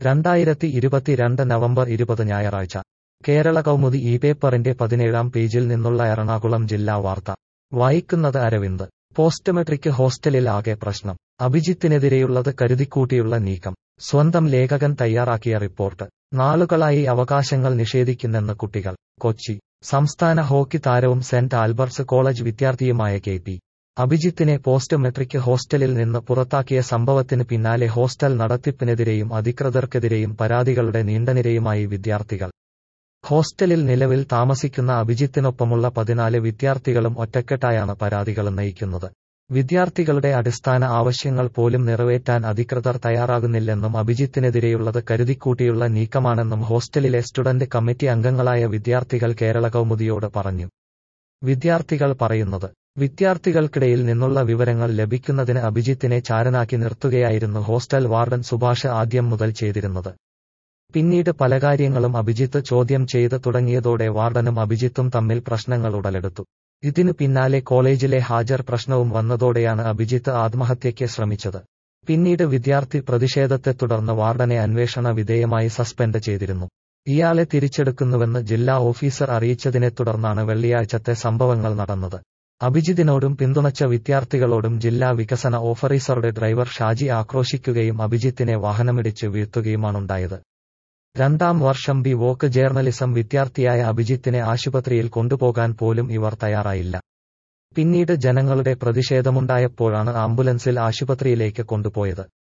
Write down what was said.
രണ്ടായിരത്തി ഇരുപത്തിരണ്ട് നവംബർ ഇരുപത് ഞായറാഴ്ച കേരള കൗമുദി ഈ പേപ്പറിന്റെ പതിനേഴാം പേജിൽ നിന്നുള്ള എറണാകുളം ജില്ലാ വാർത്ത വായിക്കുന്നത് അരവിന്ദ് പോസ്റ്റ്മെട്രിക് ഹോസ്റ്റലിൽ ആകെ പ്രശ്നം അഭിജിത്തിനെതിരെയുള്ളത് കരുതിക്കൂട്ടിയുള്ള നീക്കം സ്വന്തം ലേഖകൻ തയ്യാറാക്കിയ റിപ്പോർട്ട് നാളുകളായി അവകാശങ്ങൾ നിഷേധിക്കുന്നെന്ന് കുട്ടികൾ കൊച്ചി സംസ്ഥാന ഹോക്കി താരവും സെന്റ് ആൽബർട്സ് കോളേജ് വിദ്യാർത്ഥിയുമായ കെ പി അഭിജിത്തിനെ പോസ്റ്റ് മെട്രിക് ഹോസ്റ്റലിൽ നിന്ന് പുറത്താക്കിയ സംഭവത്തിന് പിന്നാലെ ഹോസ്റ്റൽ നടത്തിപ്പിനെതിരെയും അധികൃതർക്കെതിരെയും പരാതികളുടെ നീണ്ടനിരയുമായി വിദ്യാർത്ഥികൾ ഹോസ്റ്റലിൽ നിലവിൽ താമസിക്കുന്ന അഭിജിത്തിനൊപ്പമുള്ള പതിനാല് വിദ്യാർത്ഥികളും ഒറ്റക്കെട്ടായാണ് പരാതികൾ നയിക്കുന്നത് വിദ്യാർത്ഥികളുടെ അടിസ്ഥാന ആവശ്യങ്ങൾ പോലും നിറവേറ്റാൻ അധികൃതർ തയ്യാറാകുന്നില്ലെന്നും അഭിജിത്തിനെതിരെയുള്ളത് കരുതിക്കൂട്ടിയുള്ള നീക്കമാണെന്നും ഹോസ്റ്റലിലെ സ്റ്റുഡന്റ് കമ്മിറ്റി അംഗങ്ങളായ വിദ്യാർത്ഥികൾ കേരള കൗമുദിയോട് പറഞ്ഞു വിദ്യാർത്ഥികൾ പറയുന്നത് വിദ്യാർത്ഥികൾക്കിടയിൽ നിന്നുള്ള വിവരങ്ങൾ ലഭിക്കുന്നതിന് അഭിജിത്തിനെ ചാരനാക്കി നിർത്തുകയായിരുന്നു ഹോസ്റ്റൽ വാർഡൻ സുഭാഷ് ആദ്യം മുതൽ ചെയ്തിരുന്നത് പിന്നീട് പല കാര്യങ്ങളും അഭിജിത്ത് ചോദ്യം ചെയ്ത് തുടങ്ങിയതോടെ വാർഡനും അഭിജിത്തും തമ്മിൽ പ്രശ്നങ്ങൾ ഉടലെടുത്തു ഇതിനു പിന്നാലെ കോളേജിലെ ഹാജർ പ്രശ്നവും വന്നതോടെയാണ് അഭിജിത്ത് ആത്മഹത്യയ്ക്ക് ശ്രമിച്ചത് പിന്നീട് വിദ്യാർത്ഥി പ്രതിഷേധത്തെ തുടർന്ന് വാർഡനെ അന്വേഷണ വിധേയമായി സസ്പെൻഡ് ചെയ്തിരുന്നു ഇയാളെ തിരിച്ചെടുക്കുന്നുവെന്ന് ജില്ലാ ഓഫീസർ അറിയിച്ചതിനെ തുടർന്നാണ് വെള്ളിയാഴ്ചത്തെ സംഭവങ്ങൾ നടന്നത് അഭിജിത്തിനോടും പിന്തുണച്ച വിദ്യാർത്ഥികളോടും ജില്ലാ വികസന ഓഫീസറുടെ ഡ്രൈവർ ഷാജി ആക്രോശിക്കുകയും അഭിജിത്തിനെ വാഹനമിടിച്ച് വീഴ്ത്തുകയുമാണുണ്ടായത് രണ്ടാം വർഷം ബി വോക്ക് ജേർണലിസം വിദ്യാർത്ഥിയായ അഭിജിത്തിനെ ആശുപത്രിയിൽ കൊണ്ടുപോകാൻ പോലും ഇവർ തയ്യാറായില്ല പിന്നീട് ജനങ്ങളുടെ പ്രതിഷേധമുണ്ടായപ്പോഴാണ് ആംബുലൻസിൽ ആശുപത്രിയിലേക്ക് കൊണ്ടുപോയത്